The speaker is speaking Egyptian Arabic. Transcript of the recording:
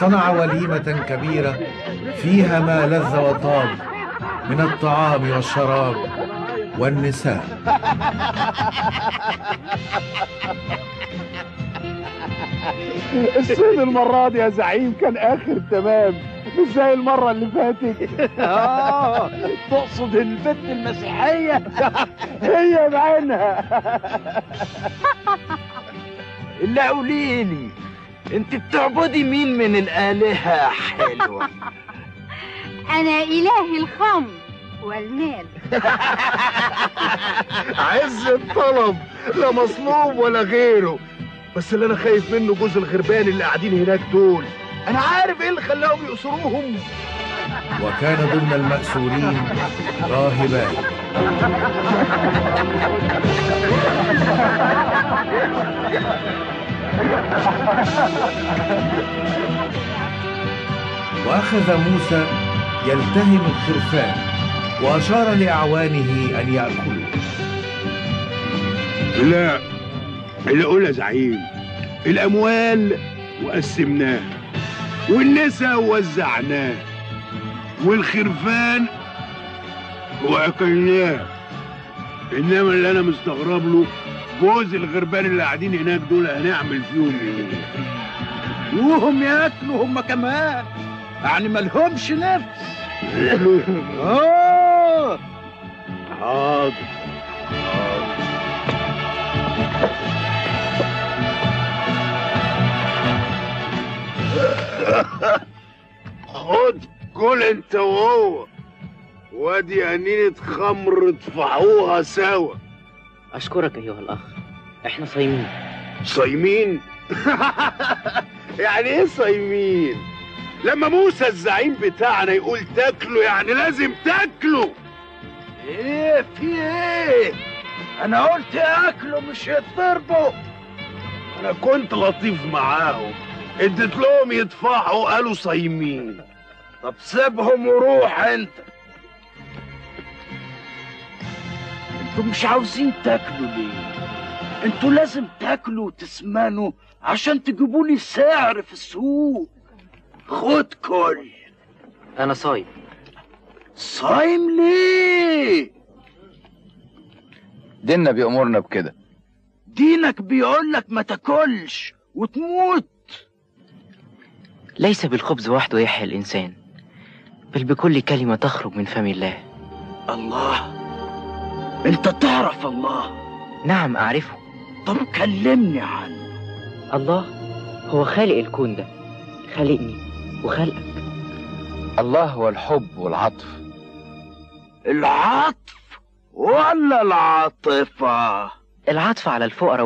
صنع وليمة كبيرة فيها ما لذ وطاب من الطعام والشراب والنساء الصيد المرة دي يا زعيم كان آخر تمام مش زي المرة اللي فاتت اه تقصد البنت المسيحية هي بعينها لا قوليلي انت بتعبدي مين من الآلهة حلوة أنا إله الخمر والمال عز الطلب لا مصلوب ولا غيره بس اللي انا خايف منه جوز الغربان اللي قاعدين هناك دول انا عارف ايه اللي خلاهم يأسروهم وكان ضمن المأسورين راهبان وأخذ موسى يلتهم الخرفان وأشار لأعوانه أن يأكلوا لا اللي اقول يا زعيم الاموال وقسمناها والنساء وزعناه والخرفان واكلناه انما اللي انا مستغرب له جوز الغربان اللي قاعدين هناك دول هنعمل فيهم ايه وهم ياكلوا هم كمان يعني ملهمش نفس اه حاضر خد كل انت وهو وادي انينة خمر ادفعوها سوا أشكرك أيها الأخ إحنا صايمين صايمين يعني ايه صايمين لما موسى الزعيم بتاعنا يقول تاكلوا يعني لازم تاكلوا ايه في ايه انا قلت ياكلوا مش يتضربوا انا كنت لطيف معاهم اديت لهم يدفعوا قالوا صايمين طب سيبهم وروح انت انتوا مش عاوزين تاكلوا ليه انتوا لازم تاكلوا وتسمنوا عشان تجيبوا لي سعر في السوق خد كل أنا صايم صايم ليه ديننا بيأمرنا بكده دينك بيقولك ما تاكلش وتموت ليس بالخبز وحده يحيا الإنسان بل بكل كلمة تخرج من فم الله الله انت تعرف الله نعم أعرفه طب كلمني عنه الله هو خالق الكون ده خالقني وخلقك الله هو الحب والعطف العطف ولا العاطفة العطف على الفقراء